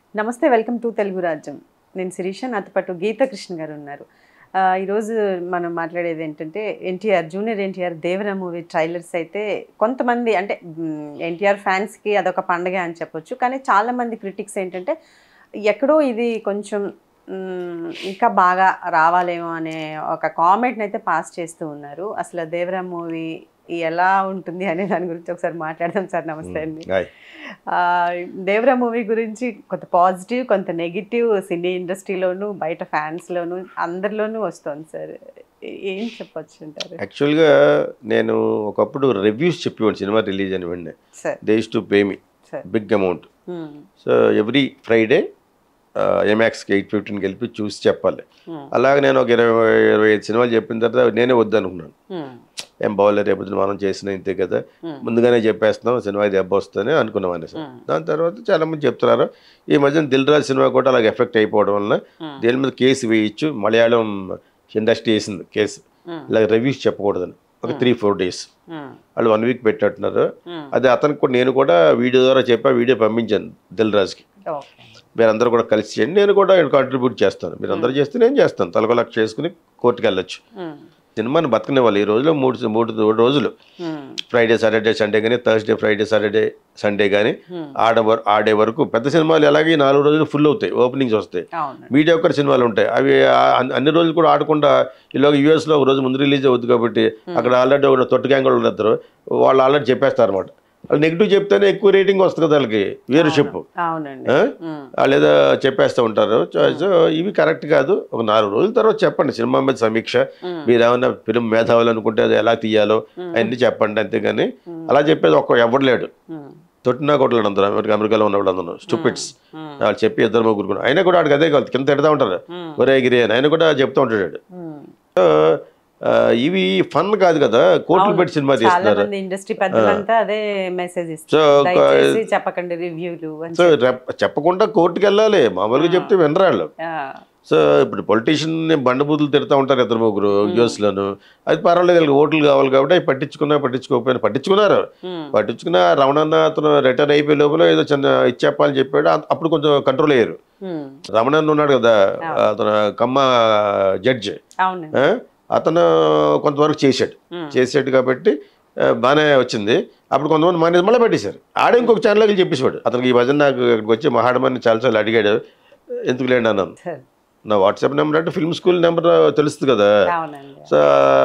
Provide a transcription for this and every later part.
నమస్తే welcome to Telugu రాజ్యం నేను శిరీష నాతో పాటు గీత కృష్ణ గారు ఉన్నారు ఆ, ఈరోజు మనం మాట్లాడేది ఏంటంటే NTR junior NTR Devara movie trailers అయితే కొంతమంది అంటే ఎన్టీఆర్ ఫ్యాన్స్కి అదొక పండగ అని చెప్పొచ్చు కానీ చాలామంది క్రిటిక్స్ ఏంటంటే ఎక్కడో ఇది కొంచెం మ్, ఇంకా బాగా రావాలేమో అనే ఒక కామెంట్ని అయితే పాస్ చేస్తూ ఉన్నారు అసలు దేవరా మూవీ ఎలా ఉంటుంది అనే దాని గురించి ఒకసారి మాట్లాడదాం సార్ నమస్తే అండి హాయ్ ఆ, దేవరా మూవీ గురించి కొంత పాజిటివ్ కొంత నెగిటివ్ సినీ ఇండస్ట్రీలోను బయట ఫ్యాన్స్లోను అందరిలోనూ వస్తుంది సార్ ఏం చెప్పొచ్చు అంటారు యాక్చువల్గా నేను ఒకప్పుడు రివ్యూస్ చెప్పేవాడు సినిమా రిలీజ్ అని వెంటనే sir does to pay me sir big amount so every Friday ఎంఎక్స్కి ఎయిట్ ఫిఫ్టీన్కి వెళ్ళి చూసి చెప్పాలి అలాగే నేను ఒక ఇరవై ఇరవై ఐదు సినిమాలు చెప్పిన తర్వాత నేనే వద్దనుకున్నాను ఏం బాగోలేదు రేపు మనం చేసిన ఇంతే కదా ముందుగానే చెప్పేస్తున్నాం సినిమా దెబ్బ వస్తుందని అనుకున్నాం అనేసి దాని తర్వాత చాలా మంది చెప్తున్నారు ఈ మధ్యన దిల్ రాజు సినిమా కూడా అలాగే ఎఫెక్ట్ అయిపోవడం వల్ల దీని మీద కేసు వేయచ్చు మలయాళం ఇండస్ట్రీ వేసింది కేసు ఇలా రివ్యూస్ చెప్పకూడదని ఒక త్రీ ఫోర్ డేస్ వాళ్ళు వన్ వీక్ పెట్టట్టున్నారు అది అతనికి కూడా నేను కూడా వీడియో ద్వారా చెప్పా వీడియో పంపించాను దిల్ రాజుకి ఓకే మీరందరూ కూడా కలిసి చేయండి నేను కూడా కాంట్రిబ్యూట్ చేస్తాను మీరు అందరూ చేస్తే నేను చేస్తాను తలకొలకు చేసుకుని కోర్టుకి వెళ్ళొచ్చు సినిమాని బతకనివ్వాలి ఈ రోజులో మూడు మూడు రోజులు ఫ్రైడే సాటర్డే సండే కానీ థర్స్డే ఫ్రైడే సాటర్డే సండే కానీ ఆడ వర- ఆడే వరకు పెద్ద సినిమాలు ఎలాగే ఈ నాలుగు రోజులు ఫుల్ అవుతాయి ఓపెనింగ్స్ వస్తాయి అవును మీడియా ఒక్కరి సినిమాలు ఉంటాయి అవి ఆ- అన్ని- అన్ని రోజులు కూడా ఆడకుండా ఈలోగా యూఎస్లో ఒక రోజు ముందు రిలీజ్ అవుతుంది కాబట్టి అక్కడ ఆల్రెడీ ఒక తొట్టు గ్యాంగ్ వాళ్ళు ఉన్నారు వాళ్ళు ఆల్రెడీ చెప్పేస్తారు అనమాట వాళ్ళు నెగిటివ్ చెప్తేనే ఎక్కువ రేటింగ్ వస్తుంది కదా వాళ్ళకి వ్యూయర్షిప్ అవునండి ఆ? ఉమ్. వాళ్ళు ఏదో చెప్పేస్తూ ఉంటారు సో సో ఇవి కరెక్ట్ కాదు ఒక నాలుగు రోజుల తర్వాత చెప్పండి సినిమా మీద సమీక్ష మీరు ఏమైనా ఫిలిం మేధావులు అనుకుంటే అది ఎలా తీయాలో అవన్నీ చెప్పండి అంతేగాని అలా చెప్పేది ఒక్క ఎవరు లేడు ఉమ్. తొట్టినా కొట్టలేడు అందరూ అమెరికా అమెరికాలో ఉన్న వాళ్ళు అందరూ స్టూపిడ్స్ వాళ్ళు చెప్పి ఇద్దరు ముగ్గురు కూడా. అయినా కూడా వాడికి అదే కాదు కింద తిడతా ఉంటారు ఒరే గిరి అని ఆయన కూడా చెప్తూ ఉంటాడు వాడు. ఉమ్. సో ఆ, ఇవి ఫన్ కాదు కదా కోట్లు పెట్టి సినిమా చాలా తీస్తున్నారు మంది ఇండస్ట్రీ పెద్దలంతా అదే మెసేజ్ సో ఇస్తారు ఒక- దయచేసి చెప్పకండి రివ్యూలు అని సో రెప్- చెప్పకుండా కోర్టుకి వెళ్ళాలి మామూలుగా చెప్తే వినరాళ్ళు ఆ, సో ఇప్పుడు పొలిటీషియన్ బండబూతులు తిడతా ఉంటారు ఇద్దరు ముగ్గురు యూఎస్లోను అది పర్వాలేదు వీళ్ళకి ఓట్లు కావాలి కాబట్టి అవి పట్టించుకున్నా పట్టించుకోకపోయినా పట్టించుకున్నారు ఉమ్. పట్టించుకున్న రమణన్న అతను రిటైర్ అయిపోయే లోపల ఏదో చిన్న ఇచ్చేప్పాలని చెప్పాడు అ- అప్పుడు కొంచెం కంట్రోల్ అయ్యారు ఉమ్. రమణన్న ఉన్నాడు కదా అతను కమ్మ జడ్జ్ అవునండి ఆ? అతను కొంతవరకు చేశాడు చేసాడు కాబట్టి ఆ, బాగానే వచ్చింది అప్పుడు కొంతమంది మానేది మళ్ళీ పెట్టేశారు ఆడే ఇంకొక ఛానల్కి చెప్పేసాడు అతనికి ఈ భజన నాకు ఇక్కడికి వచ్చి మహాడమని చాలాసార్లు అడిగాడు ఎందుకు లేండి అన్నాను సార్ నా వాట్సాప్ నెంబర్ అంటే ఫిల్మ్ స్కూల్ నెంబర్ తెలుస్తుంది కదా అవునండి సో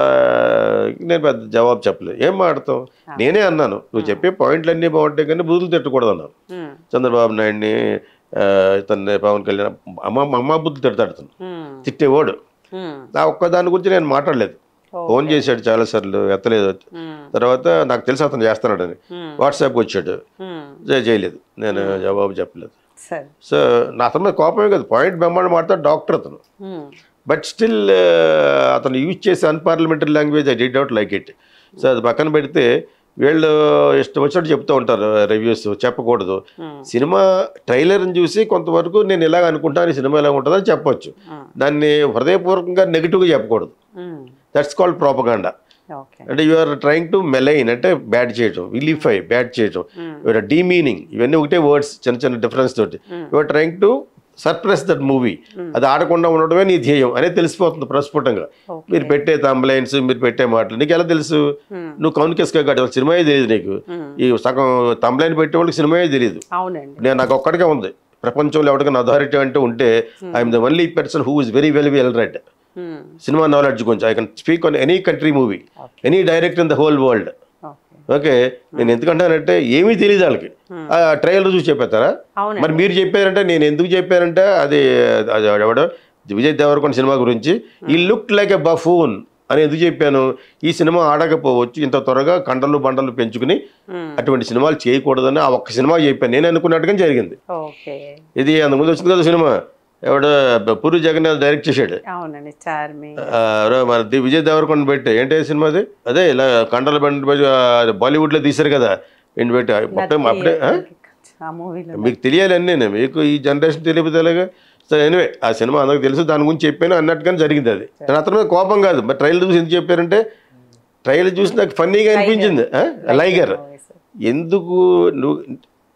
నేను పెద్ద జవాబు చెప్పలేదు ఏం మాడతాం నేనే అన్నాను నువ్వు చెప్పే పాయింట్లు అన్నీ బాగుంటాయి కానీ బూతులు తిట్టకూడదు అన్నాను ఉమ్. చంద్రబాబు నాయుడిని ఆ, ఇతన్ని పవన్ కళ్యాణ్ అమ్మ అమ్మ బుద్ధి తిడతాడు అతను ఉమ్. తిట్టేవాడు ఉమ్. నా ఒక్క దాని గురించి నేను మాట్లాడలేదు ఓ. ఫోన్ చేశాడు చాలాసార్లు ఎత్తలేదు ఉమ్. తర్వాత నాకు తెలుసు అతను చేస్తున్నాడని ఉమ్. వాట్సాప్కి వచ్చాడు ఉమ్. చే- చేయలేదు నేను జవాబు చెప్పలేదు సార్ సో నా అతని మీద కోపమే కదా పాయింట్ బెమ్మాడు మాట్లాడు డాక్టర్ అతను ఉమ్. బట్ స్టిల్ అతను యూజ్ చేసే unparliamentary language I did out like it so అది పక్కన పెడితే వీళ్ళు ఇష్టం వచ్చినట్టు చెప్తూ ఉంటారు రివ్యూస్ చెప్పకూడదు Hmm. సినిమా ట్రైలర్ని చూసి కొంతవరకు నేను ఇలాగ అనుకుంటాను ఈ సినిమా ఎలా ఉంటుందని చెప్పొచ్చు Hmm. దాన్ని హృదయపూర్వకంగా నెగిటివ్గా చెప్పకూడదు um. That's called propaganda okay అంటే you are trying to malign అంటే బ్యాడ్ చేయటం విలిఫై బ్యాడ్ చేయటం యువర్ డీమీనింగ్ ఇవన్నీ ఒకటే వర్డ్స్ చిన్న చిన్న డిఫరెన్స్ తోటి your trying to suppress that movie అది ఆడకుండా ఉండడమే నీ ధ్యేయం అనేది తెలిసిపోతుంది ప్రస్ఫుటంగా Okay. మీరు పెట్టే తంబ్లైన్స్ మీరు పెట్టే మాటలు నీకు ఎలా తెలుసు నువ్వు కౌన్కెస్గా కాదు సినిమాయే తెలియదు నీకు ఈ సగం తంబ్లైన్ పెట్టే వాళ్ళకి సినిమాయే తెలియదు అవునండి నేను నాకు ఒక్కడికే ఉంది ప్రపంచంలో ఎవరికైనా అథారిటీ అంటే ఉంటే I'm the only person who is very well well read um. Cinema knowledge గురించి I can speak on any country movie any direct in the whole world okay okay నేను ఎందుకంటానంటే ఏమీ తెలియదు వాళ్ళకి ఆ ట్రయల్ చూసి చెప్పేస్తారా అవునండి. మరి మీరు చెప్పారంటే నేను ఎందుకు చెప్పానంటే అది అది ఎవడో విజయ్ దేవరకొండ సినిమా గురించి ఈ లుక్ లైక్ ఎ బఫూన్ అని ఎందుకు చెప్పాను ఈ సినిమా ఆడకపోవచ్చు ఇంత త్వరగా కండలు బండలు పెంచుకుని ఉమ్. అటువంటి సినిమాలు చేయకూడదని ఆ ఒక్క సినిమా చెప్పాను నేను అనుకున్నట్టుగా జరిగింది ఓకే ఇది అంతకుముందు వచ్చింది కదా సినిమా ఎవడో పూరి జగన్నాథ్ డైరెక్ట్ చేశాడు అవునండి చార్మి ఆ, ఎవరో మన ది- విజయ్ దేవరకొండ పెట్టి ఏంటి సినిమా అది అదే ఇలా కండల బండి పెట్టి, ఆ, బాలీవుడ్లో తీశారు కదా ఏంటి పెట్టి ఆ, మొత్తం అప్పుడే ఆ? ఆ మూవీలో మీకు తెలియాలి అన్నీ మీకు ఈ జనరేషన్ తెలియదు తెలియగా సో ఎనివే ఆ సినిమా అందరికి తెలుసు దాని గురించి చెప్పాను అన్నట్టుగానే జరిగింది అది నేను అతని మీద కోపం కాదు మరి ట్రైల్ చూసి ఎందుకు చెప్పారంటే ట్రైల్ చూసి నాకు ఫన్నీగా అనిపించింది ఆ? లైగర్ ఎందుకు నువ్వు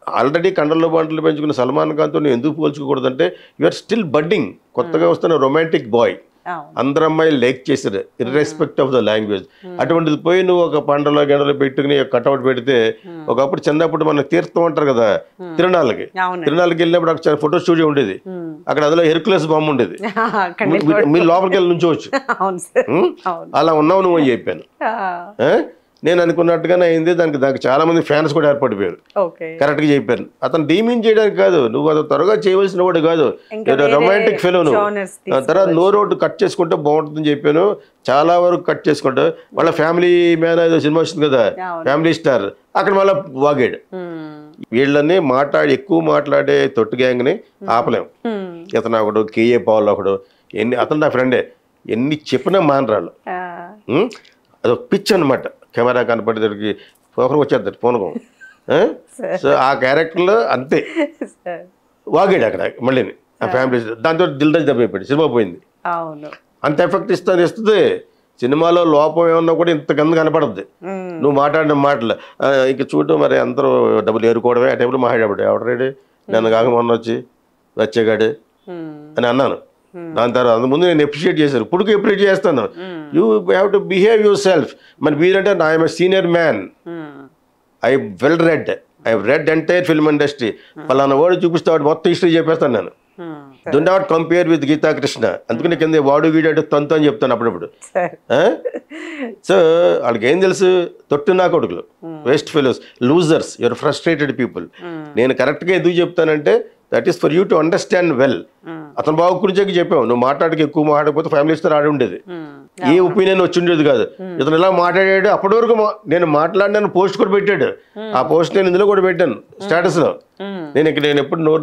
ఆల్రెడీ కండల్లో బంటలు పెంచుకున్న సల్మాన్ ఖాన్తో నువ్వు ఎందుకు పోల్చుకోకూడదంటే ఆర్ స్టిల్ బడ్డింగ్ కొత్తగా వస్తున్న రొమాంటిక్ బాయ్ అవును అందరు అమ్మాయిలు లైక్ చేశారు ఇర్రెస్పెక్ట్ ఆఫ్ ద లాంగ్వేజ్ అటువంటిది పోయి నువ్వు ఒక పండలో గంటలో పెట్టుకుని కట్అవుట్ పెడితే ఒకప్పుడు చిన్నప్పుడు మన తీర్థం అంటారు కదా తిరణాలకి అవును తిరణాలకి వెళ్ళినప్పుడు అక్కడ ఫోటో స్టూడియో ఉండేది ఉమ్. అక్కడ అందులో హెర్కులస్ బొమ్మ ఉండేది అక్కడ మీ- మీ- మీరు లోపలికి వెళ్ళి నుంచోవచ్చు అవును సార్ ఉం? అవును అలా ఉన్నావు నువ్వు అని చెప్పాను ఆ, ఆ? నేను అనుకున్నట్టుగానే అయింది దానికి దానికి చాలా మంది ఫ్యాన్స్ కూడా ఏర్పడిపోయారు ఓకే కరెక్ట్గా చెప్పాను అతను డీమీన్ చేయడానికి కాదు నువ్వు అది త్వరగా చేయవలసిన వాడు కాదు ఇంకా వేరే రొమాంటిక్ ఫెలో నువ్వు genres ఆ తర్వాత నో రోడ్ కట్ చేసుకుంటే బాగుంటుందని చెప్పాను చాలా వరకు కట్ చేసుకుంటా వాళ్ళ ఫ్యామిలీ మ్యాన్ ఏదో సినిమా వస్తుంది కదా అవును. ఫ్యామిలీ స్టార్ అక్కడ మళ్ళీ వాగాడు ఉమ్. వీళ్ళని మాట్లాడి ఎక్కువ మాట్లాడే తొట్టు గ్యాంగ్ని ఆపలేం ఉమ్. ఇతను ఒకడు కేఏ పాల్ ఒకడు ఎన్ని అతను నా ఫ్రెండే ఎన్ని చెప్పినా మానరాళ్ళు ఆ, ఉం? అదొక పిచ్ అనమాట కెమెరా కనపడేసరికి ఒకరు వచ్చేద్దరు ఫోన్కం సో ఆ క్యారెక్టర్లో అంతే సార్ వాగాడు అక్కడ మళ్ళీ ఆ ఫ్యామిలీ దాంతో దిల్ రాజు దెబ్బ అయిపోయాడు సినిమా పోయింది అవును అంత ఎఫెక్ట్ ఇస్తుంది ఇస్తుంది సినిమాలో లోపం ఏమన్నా కూడా ఇంత కింద కనపడద్ది ఉమ్. నువ్వు మాట్లాడిన మాటలు ఆ, ఇంక చూడు మరి అందరూ డబ్బులు ఏరుకోవడమే ఆ టైంలో మాట్లాడాడు ఎవడరాడు నన్ను కాక మొన్న వచ్చి వచ్చేగాడు ఉమ్. అని అన్నాను దాని తర్వాత అంత ముందు నేను ఎప్రిషియేట్ చేశాను ఇప్పుడు ఎప్రిషియేట్ చేస్తాను you have to behave yourself మరి మీరంటే I'm a senior man um. I well read I read entire film industry పలానా వాడు చూపిస్తే వాడు మొత్తం హిస్టరీ చెప్పేస్తాను నేను um. Do not compare with Geetha Krishna అందుకని కింద వాడు గీడాడు తంతు అని చెప్తాను అప్పుడప్పుడు సార్ సో వాళ్ళకి ఏం తెలుసు తొట్టు నా కొడుకులు waste fellows losers your frustrated people నేను కరెక్ట్గా ఎందుకు చెప్తానంటే that is for you to understand well um. అతను బాగు గురించి చెప్పావు నువ్వు మాట్లాడక ఎక్కువ మాట్లాడకపోతే ఫ్యామిలీ స్టార్ ఆడి ఉండేది ఉమ్. ఏ ఒపీనియన్ వచ్చి ఉండేది కాదు ఇతను ఇలా మాట్లాడాడు అప్పటి వరకు మా- నేను మాట్లాడినాను పోస్ట్ కూడా పెట్టాడు ఆ పోస్ట్ నేను ఇందులో కూడా పెట్టాను స్టేటస్ లో ఉమ్. నేను ఇక్కడ నేను ఎప్పుడు నోరు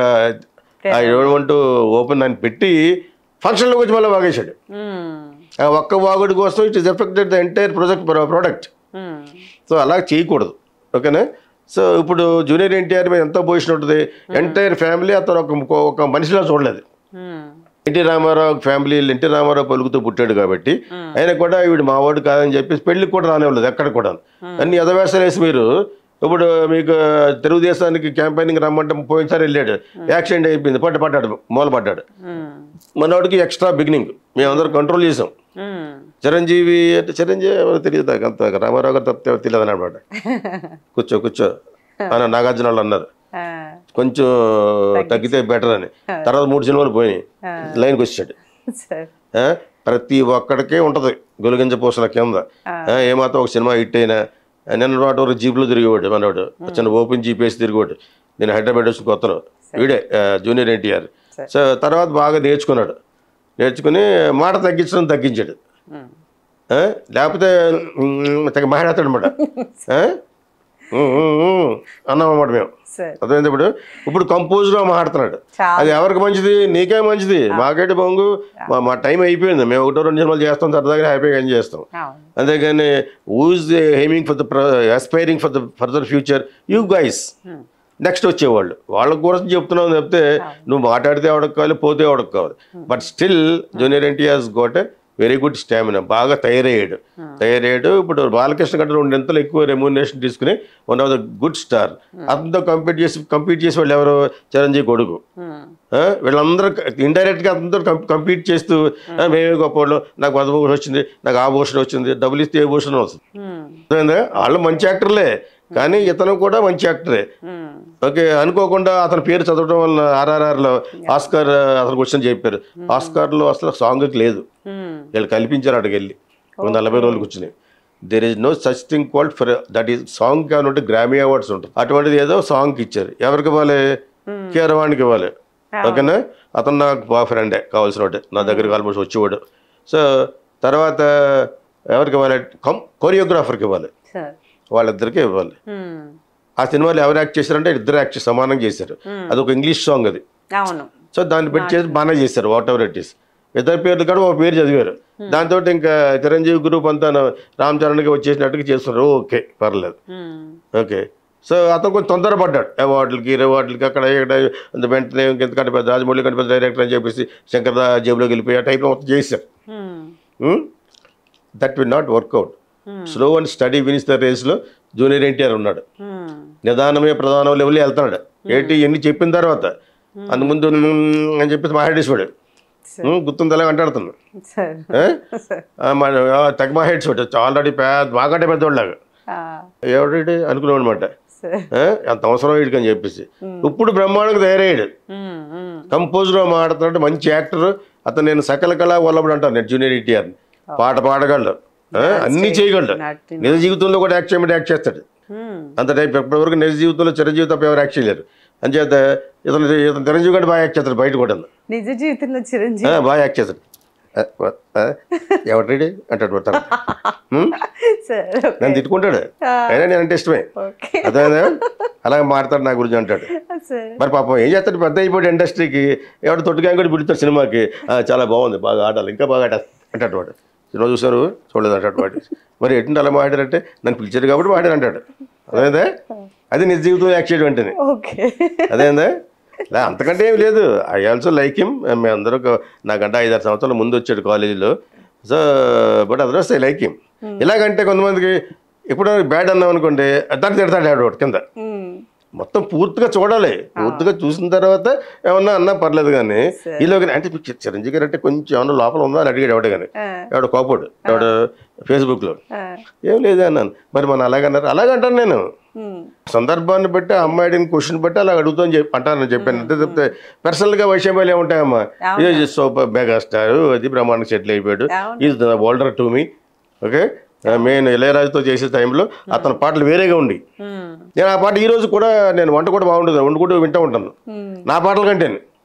ఐ డోంట్ వాంట్ ఓపెన్ అని పెట్టి ఫంక్షన్లోకి వచ్చి మళ్ళీ వాగేశాడు ఉమ్. ఆ ఒక్క వాగుడి కోసం it is affected the entire project product um. So అలా చేయకూడదు ఓకేనా సో ఇప్పుడు జూనియర్ ఎన్టీఆర్ మీద ఎంత పొజిషన్ ఉంటుంది ఎంటైర్ ఫ్యామిలీ అతను ఒక ఒక మనిషిలా చూడలేదు ఉమ్. ఎన్టీ రామారావు ఫ్యామిలీ ఎన్టీ రామారావు పలుకుతూ పుట్టాడు కాబట్టి ఆయన కూడా వీడు మావాడు కాదని చెప్పేసి పెళ్లికి కూడా రానివ్వలేదు ఎక్కడ కూడా అన్ని ఎదవేసాలు వేసి మీరు ఇప్పుడు మీకు తెలుగుదేశానికి క్యాంపెయినింగ్ రమ్మంటే పోయినసారి వెళ్ళాడు యాక్సిడెంట్ అయిపోయింది పట్టు పడ్డాడు మూల పడ్డాడు ఉమ్. మనవాడికి ఎక్స్ట్రా బిగినింగ్ మేమందరం కంట్రోల్ చేసాం ఉమ్. చిరంజీవి అంటే చిరంజీవి ఎవరో తెలియదు నాకు అంత రామారావు గారు తప్పితే ఎవరు తెలియదు అనమాట కూర్చో కూర్చో అని నాగార్జున వాళ్ళు అన్నారు ఆ, కొంచెం తగ్గితే బెటర్ అని తర్వాత మూడు సినిమాలు పోయినాయి లైన్కి వచ్చాడు సార్ ఆ? ప్రతి ఒక్కడికే ఉంటుంది గొలిగింజ పూసల కింద ఆ, ఏమాత్రం ఒక సినిమా హిట్ అయినా నిన్న వాటి వరకు జీప్లో తిరిగేవాడు మనవాడు చిన్న ఓపెన్ జీప్ వేసి తిరిగేవాడు నేను హైదరాబాద్ వచ్చిన కొత్తలో వీడే ఆ, జూనియర్ ఎన్టీఆర్ సో తర్వాత బాగా నేర్చుకున్నాడు నేర్చుకుని మాట తగ్గించడం తగ్గించాడు ఉమ్. ఆ? లేకపోతే ఉమ్, తెగ మాట్లాడతాడు అనమాట అన్నామన్నమాట మేము సార్ అర్థమైంది ఇప్పుడు ఇప్పుడు కంపోజ్గా మాట్లాడుతున్నాడు చాలా అది ఎవరికి మంచిది నీకే మంచిది మాకేటి బొంగు మా మా టైం అయిపోయింది మేము ఒకటో రెండు సినిమాలు చేస్తాం సరదాగా హ్యాపీగా ఎంజాయ్ చేస్తాం అవును అంతేగాని who's aiming for the aspiring for the further future you guys Hmm. Next వచ్చేవాళ్ళు వాళ్ళ కోసం చెప్తున్నావు చెప్తే నువ్వు మాట్లాడితే ఎవడకు కావాలి పోతే ఎవడకు కావాలి but still junior NTR's got very good stamina బాగా తయారయ్యాడు తయారయ్యాడు ఇప్పుడు బాలకృష్ణ కంటే రెండింతలు ఎక్కువ రెమ్యూనేషన్ తీసుకుని one of the good star అతనితో కంపీట్ చేసి కంపీట్ చేసి వాళ్ళు ఎవరు చిరంజీవి కొడుకు ఉమ్. ఆ, వీళ్ళందరూ ఇండైరెక్ట్గా అతనితో కంపీట్ చేస్తూ ఆ, మేమే గొప్పవాళ్ళు నాకు పదభూషణ వచ్చింది నాకు ఆ భూషణ వచ్చింది డబ్బులు ఇస్తే ఏ భూషణ వస్తుంది ఉమ్. అర్థమైందా? వాళ్ళు మంచి యాక్టర్లే కానీ ఇతను కూడా మంచి యాక్టరే ఉమ్. ఓకే అనుకోకుండా అతని పేరు చదవడం వల్ల ఆర్ఆర్ఆర్లో ఆస్కార్ అతను క్వశ్చన్ చెప్పారు ఆస్కార్లో అసలు సాంగ్కి లేదు ఉమ్. వీళ్ళు కల్పించారు అక్కడికి వెళ్ళి ఒక నలభై రోజులు కూర్చుని there is no such thing called for that is song కానీ ఉంటే గ్రామీ అవార్డ్స్ ఉంటుంది అటువంటిది ఏదో సాంగ్కి ఇచ్చారు ఎవరికి ఇవ్వాలి కీరవాణికి ఇవ్వాలి ఓకేనా అతను నాకు బాగా ఫ్రెండే కావాల్సిన వాడే నా దగ్గరికి ఆల్మోస్ట్ వచ్చేవాడు సో తర్వాత ఎవరికి ఇవ్వాలి కం కొరియోగ్రాఫర్కి ఇవ్వాలి సార్ వాళ్ళిద్దరికీ ఇవ్వాలి ఉమ్. ఆ సినిమాలో ఎవరు యాక్ట్ చేశారంటే ఇద్దరు యాక్ట్ చేసి సమానంగా చేశారు అది ఒక ఇంగ్లీష్ సాంగ్ అది అవును సో దాన్ని పెట్టి చేసి బాగానే చేశారు వాట్ ఎవర్ ఇట్ ఈస్ ఇద్దరు పేర్లు కూడా ఒక పేరు చదివారు దాంతో ఇంకా చిరంజీవి గ్రూప్ అంతా రామ్ చరణ్కి వచ్చేసినట్టుగా చేస్తున్నారు ఓకే పర్లేదు ఉమ్. ఓకే సో అతను కొంచెం తొందరపడ్డాడు అవార్డులకి రివార్డులకి అక్కడ ఇక్కడ అంత వెంటనే ఇంకెంతకంటే పెద్ద రాజమౌళి కంటే పెద్ద డైరెక్టర్ అని చెప్పేసి శంకర్ దా జేబులోకి వెళ్ళిపోయి ఆ టైప్లో మొత్తం చేశారు um. That will not work out slow and steady wins the రేస్లో జూనియర్ ఎన్టీఆర్ ఉన్నాడు ఉమ్. నిదానమే ప్రధానం లెవెల్ వెళ్తున్నాడు ఏంటి ఎన్ని చెప్పిన తర్వాత అందు ముందు "మ్మ్" అని చెప్పేసి మాట్లాడేసాడు గుర్తుంది అలాగ అంటాడుతున్నాడు సార్ ఏ? సార్ ఆ, మన ఆ, తెగ మాట్లాడేసాడు ఆల్రెడీ పెద్ద బాగా పెద్దవాళ్ళలాగా ఎవడి అనుకున్నాడు అనమాట సార్ అంత అవసరం వీడికి అని చెప్పేసి ఇప్పుడు బ్రహ్మాండంగా తయారయ్యాడు కంపోజర్ మాడుతున్నాడు మంచి యాక్టర్ అతను నేను సకల కళా వల్లభుడు అంటాను నేను జూనియర్ ఎన్టీఆర్ పాట పాడగలడు ఆ, అన్నీ చేయగలడు నాటి నిజ జీవితంలో కూడా యాక్ట్ చేయమంటే యాక్ట్ చేస్తాడు అంత టైప్ ఎప్పటివరకు నిజ జీవితంలో చిరంజీవి తప్ప ఎవరు యాక్ట్ చేయలేరు అంచేత ఇతను ఇతను చిరంజీవి కూడా బాగా యాక్ట్ చేస్తాడు బయట కూడా నిజ జీవితంలో చిరంజీవి ఆ, బాగా యాక్ట్ చేస్తాడు ఆ, ఆ, ఎవడ్రీడి అంటాడు పడతాడు సార్ నన్ను తిట్టుకుంటాడు అయినా నేను అంటే ఇష్టమే ఓకే అదే అలాగే మాడతాడు నా గురించి అంటాడు సార్ మరి పాపం ఏం చేస్తాడు పెద్ద అయిపోయాడు ఇండస్ట్రీకి ఎవడు తొట్టుగా కూడా పిలుస్తాడు సినిమాకి "ఆ, చాలా బాగుంది బాగా ఆడాలి ఇంకా బాగా ఆడాలి అంటాడు వాడు సినిమా చూసారు చూడలేదు అంటాడు వాడు మరి ఎటువంటి అలా మాడారంటే నన్ను పిలిచారు కాబట్టి మాడాడు అంటాడు అదేందా అది నిజ జీవితంలో యాక్ట్ చేయడం అంటేనే ఓకే అదేందా లే అంతకంటే ఏం లేదు ఐ ఆల్సో లైక్ హిమ్ మేమందరూ ఒక- నాకంటే ఐదారు సంవత్సరాల ముందు వచ్చాడు కాలేజీలో so but otherwise I like him ఇలాగంటే కొంతమందికి ఇప్పుడు బ్యాడ్ అన్నాం అనుకోండి దాన్ని తిడతాడు ఆడు కింద మొత్తం పూర్తిగా చూడాలి పూర్తిగా చూసిన తర్వాత ఏమన్నా అన్నా పర్లేదు కానీ ఈలో అంటే మీకు చి- చిరంజీవి గారు అంటే కొంచెం ఏమన్నా లోపల ఉందా అని అడిగాడు ఎవడే కానీ ఎవడు కోపడు ఎవడు ఫేస్బుక్లో ఏం లేదే అన్నాను మరి మన అలాగన్నారు అలాగంటాను నేను సందర్భాన్ని బట్టి ఆ అమ్మాయిని క్వశ్చన్ బట్టి అలా అడుగుతాను చెప్పి అంటాను చెప్పాను అంతే చెప్తే పర్సనల్గా వైషమ్యాలు ఏముంటాయమ్మా ఇది సూపర్ మెగాస్టార్ అది బ్రహ్మాండ సెటిల్ అయిపోయాడు అవును. Is the older to me okay main ఇళయరాజుతో చేసే టైంలో అతని పాటలు వేరేగా ఉండి నేను ఆ పాట ఈ రోజు కూడా నేను వంట కూడా బాగుంటుంది వండుకుంటూ వింటూ ఉంటాను నా పాటల కంటే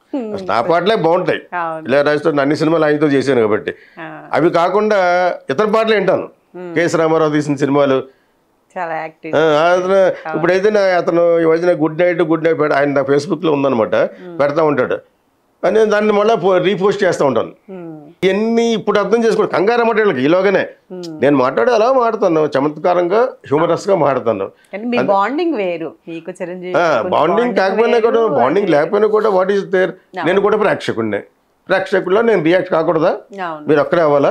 నా పాటలే బాగుంటాయి అవును ఇళయరాజుతో అన్ని సినిమాలు ఆయనతో చేశాను కాబట్టి ఆ, అవి కాకుండా ఇతర పాటలు వింటాను కేఎస్ రామారావు తీసిన సినిమాలు చాలా యాక్టివ్ ఆ, అతను ఇప్పుడైతే నా అతను ఈ మధ్యన గుడ్ నైట్ గుడ్ నైట్ పెడ ఆయన నా ఫేస్బుక్లో ఉందన్నమాట పెడతా ఉంటాడు అని నేను దాన్ని మళ్ళీ రీపోస్ట్ చేస్తూ ఉంటాను ఇవన్నీ ఇప్పుడు అర్థం చేసుకోండి కంగారు అన్నమాట వీళ్ళకి ఈలోగానే నేను మాట్లాడే అలా మాట్లాడుతాను చమత్కారంగా హ్యూమరస్గా మాట్లాడుతాను కానీ మీ బాండింగ్ వేరు మీకు చిరంజీవి బాండింగ్ కాకపోయినా కూడా బాండింగ్ లేకపోయినా కూడా వాట్ ఈస్ దేర్ నేను కూడా ప్రేక్షకుడిని ప్రేక్షకుల్లో నేను రియాక్ట్ కాకూడదా అవును మీరు ఒక్కరే అవ్వాలా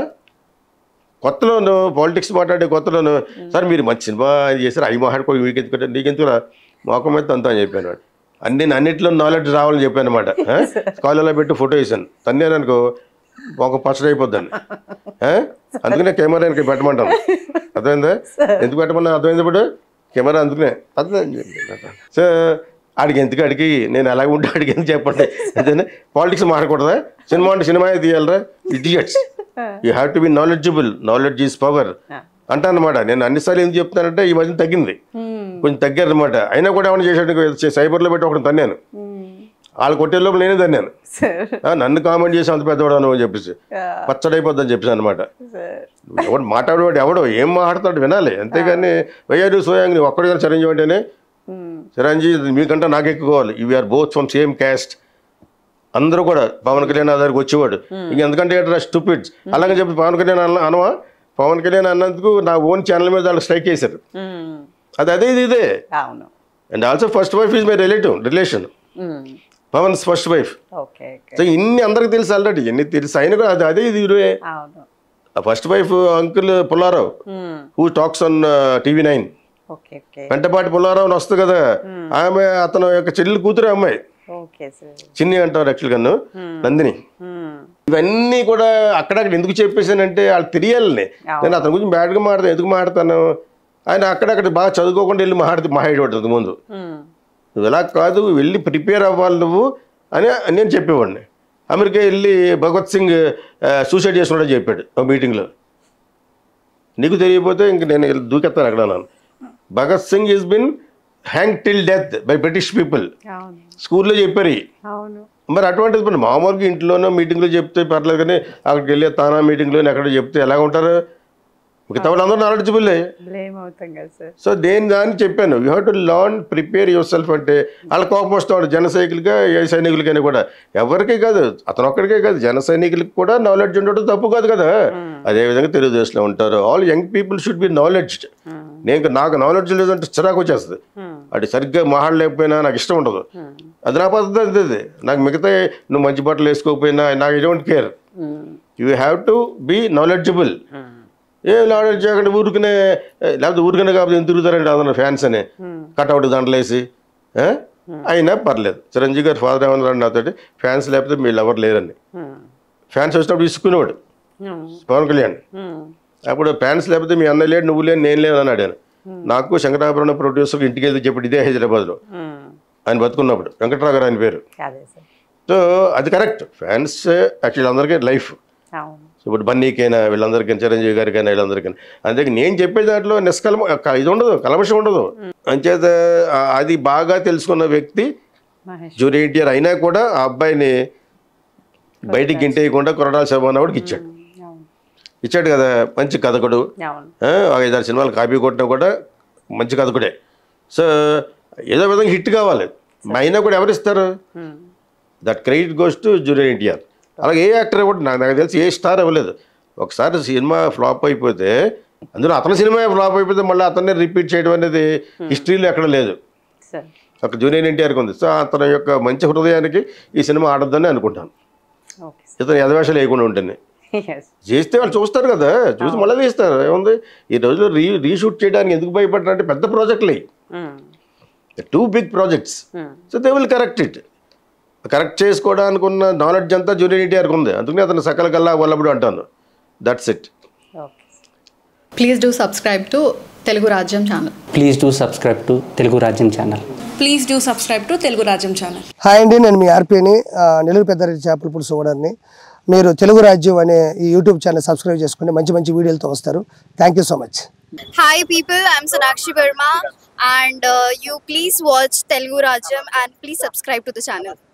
కొత్తలోను పాలిటిక్స్ మాట్లాడే కొత్తలోను సార్ మీరు మంచి సినిమా చేశారు అవి మాట్లాడుకో మీకు ఎందుకంటే నీకెందుకురా మోకం మీద తంతా అని చెప్పాను వాడు అన్ని అన్నింటిలో నాలెడ్జ్ రావాలని చెప్పాను అనమాట కాలేజీలో పెట్టి ఫోటో వేసాను తన్నేను అనుకో ఒక పచ్చడి అయిపోద్దండి ఆ? అందుకనే కెమెరా వెనక పెట్టమంటాను అర్థమైందా ఎందుకు పెట్టమన్నా అర్థమైంది ఇప్పుడు కెమెరా అందుకనే అర్థం సో ఆడికి ఎందుకు అడిగి నేను అలాగే ఉంటే అడిగి ఎందుకు చెప్పండి అదేనా పాలిటిక్స్ మాట్లాడకూడదా సినిమా అంటే సినిమా తీయాలరా idiots you have to be knowledgeable knowledge is power అంటానమాట నేను అన్నిసార్లు ఎందుకు చెప్తానంటే ఈ మధ్య తగ్గింది కొంచెం తగ్గారు అనమాట అయినా కూడా ఏమైనా చేసాడు సైబర్లో పెట్టి ఒకటి తన్నాను వాళ్ళు కొట్టే లోపల నేనే తన్నాను సార్ ఆ, నన్ను కామెంట్ చేసి అంత పెద్దవాడు అని చెప్పేసి పచ్చడైపోద్దని చెప్పేసి అనమాట సార్ ఎవడు మాట్లాడేవాడు ఎవడో ఏం మాట్లాడతాడు వినాలి అంతేగాని వయ్యారు సోయాంగ్ నువ్వు ఒక్కడిగా చిరంజీవి అంటేనే చిరంజీవి మీకంటే నాకు ఎక్కువాలి ఇవి are both from same caste అందరూ కూడా పవన్ కళ్యాణ్ నా దగ్గరికి వచ్చేవాడు ఇంక ఎందుకంటే ఏంటంటే స్టూపిడ్స్ అలాగే చెప్పి పవన్ కళ్యాణ్ అన్న అనవా పవన్ కళ్యాణ్ అన్నందుకు నా ఓన్ ఛానల్ మీద వాళ్ళు స్ట్రైక్ చేశారు అది అదే ఇది ఇదే అవును and also first wife is my relative relation Pawan's first wife okay okay so ఇన్ని అందరికి తెలుసు ఆల్రెడీ ఎన్ని తెలుసు అయినా కూడా అది అదే ఇది ఇదే అవును first wife uncle Pullarao who talks on TV nine okay okay Ventapati Pullarao అని వస్తుంది కదా ఆమె అతను యొక్క చెల్లెలు కూతురు అమ్మాయి ఓకే సార్ చిన్ని అంటారు యాక్చువల్గా నందిని ఇవన్నీ కూడా అక్కడక్కడ ఎందుకు చెప్పేసానంటే వాళ్ళు తెలియాలని నేను అతని గురించి బ్యాడ్గా మాడతాను ఎందుకు మాడతాను ఆయన అక్కడక్కడ బాగా చదువుకోకుండా వెళ్ళి మాట్లాడి మాట్లాడేవాడు ముందు నువ్వు ఎలా కాదు వెళ్ళి ప్రిపేర్ అవ్వాలి నువ్వు అని నేను చెప్పేవాడిని అమెరికా వెళ్ళి భగవత్ సింగ్ సూసైడ్ చేసుకున్నాడని చెప్పాడు ఒక మీటింగ్లో నీకు తెలియకపోతే ఇంక నేను వెళ్ళి దూకెత్తాను అక్కడ నన్ను Bhagat Singh is been hang till death by British people అవును స్కూల్లో చెప్పారు ఇవి. అవును మరి అటువంటిది మరి మామూలుగా ఇంట్లోనో మీటింగ్లో చెప్తే పర్లేదు కానీ అక్కడికి వెళ్ళి తానా మీటింగ్లో ఎక్కడ చెప్తే ఎలా ఉంటారు మిగతా వాళ్ళందరూ నాలెడ్జబుల్లే బ్లేమ్ అవుతాం కదా సార్ సో దేని దాన్ని చెప్పాను you have to learn prepare yourself అంటే వాళ్ళ కోపం వస్తాడు జన సైకిల్గా ఏ సైనికులకైనా కూడా ఎవరికే కాదు అతను ఒక్కడికే కాదు జన సైనికులకి కూడా నాలెడ్జ్ ఉండటం తప్పు కాదు కదా అదేవిధంగా తెలుగుదేశంలో ఉంటారు all young people should be knowledged నేను నాకు నాలెడ్జ్ లేదంటే చిరాకు వచ్చేస్తుంది అది సరిగ్గా మాట్లాడలేకపోయినా నాకు ఇష్టం ఉండదు అది నా పద్ధతి అంతే అది. నాకు మిగతా నువ్వు మంచి బట్టలు వేసుకోకపోయినా నాకు I don't care you have to be knowledgeable ఏ లాడెట్ చేయకుండా ఊరికనే ఏ, లేకపోతే ఊరికనే కాకపోతే ఎందుకు తిరుగుతారండి అందరూ ఫ్యాన్స్ అని కట్అవుట్ దండలేసి ఏ? అయినా పర్లేదు చిరంజీవి గారు ఫాదర్ ఏమన్నారు నాతోటి ఫ్యాన్స్ లేకపోతే వీళ్ళు ఎవరు లేరని ఫ్యాన్స్ వచ్చినప్పుడు ఇసుకునేవాడు పవన్ కళ్యాణ్ అప్పుడు ఫ్యాన్స్ లేకపోతే మీ అన్న లేడు నువ్వు లేని నేను లేను అని అడిగాను నాకు శంకరాభరణ ప్రొడ్యూసర్ ఇంటికి వెళ్తే చెప్పాడు ఇదే హైదరాబాద్లో ఆయన బతుకున్నప్పుడు వెంకట్రావు గారు ఆయన పేరు అదే సార్ సో అది కరెక్ట్ ఫ్యాన్స్ యాక్చువల్లీ అందరికీ లైఫ్ అవును ఇప్పుడు బన్నీకైనా వీళ్ళందరికీ చిరంజీవి గారికైనా వీళ్ళందరికీ అందుకే నేను చెప్పే దాంట్లో నిష్కల్మ క- ఇది ఉండదు కలమషం ఉండదు అంచేత ఆ, అది బాగా తెలుసుకున్న వ్యక్తి మహేష్ జూనియర్ ఎన్టీఆర్ అయినా కూడా ఆ అబ్బాయిని బయటికి గింటేయకుండా కొరడాల శోభ అన్నవాడికి ఇచ్చాడు అవును ఇచ్చాడు కదా మంచి కథకుడు అవును ఆ, ఒక ఐదారు సినిమాలు కాపీ కొట్టినా కూడా మంచి కథకుడే సో ఏదో విధంగా హిట్ కావాలి అయినా కూడా ఎవరు ఇస్తారు um. That credit goes to junior NTR అలాగే ఏ యాక్టర్ ఇవ్వడు నాకు నాకు తెలిసి ఏ స్టార్ ఇవ్వలేదు ఒకసారి సినిమా ఫ్లాప్ అయిపోతే అందులో అతని సినిమా ఫ్లాప్ అయిపోతే మళ్ళీ అతన్ని రిపీట్ చేయడం అనేది హిస్టరీలో ఎక్కడ లేదు సార్ ఒక జూనియర్ ఎన్టీఆర్కి ఉంది సో అతని యొక్క మంచి హృదయానికి ఈ సినిమా ఆడొద్దని అనుకుంటాను ఓకే ఇతను యథవేషాలు వేయకుండా ఉంటుంది ఎస్ చేస్తే వాళ్ళు చూస్తారు కదా చూసి మళ్ళీ తీస్తారు ఏముంది ఈ రోజుల్లో రీ రీషూట్ చేయడానికి ఎందుకు భయపడ్డారంటే పెద్ద ప్రాజెక్టులు two big projects so they will correct it correct చేసుకోవడానికి ఉన్న నాలెడ్జ్ అంతా జూనియర్ ఎన్టీఆర్కి ఉంది అందుకని అతను సకల కల్లా వల్లబడి అంటాను that's it okay please do subscribe to Telugu Rajyam channel please do subscribe to Telugu Rajyam channel please do subscribe to Telugu Rajyam channel hi అండి నేను మీ ఆర్పీని నెల్లూరు పెద్దారెడ్డి చేపల పులుసు ఓనర్ని మీరు తెలుగు రాజ్యం అనే ఈ యూట్యూబ్ ఛానల్ సబ్స్క్రైబ్ చేసుకుని మంచి మంచి వీడియోలతో వస్తారు thank you so much Hi people, I'm Sonakshi Verma and uh, you please watch Telugu Rajam and please subscribe to the channel.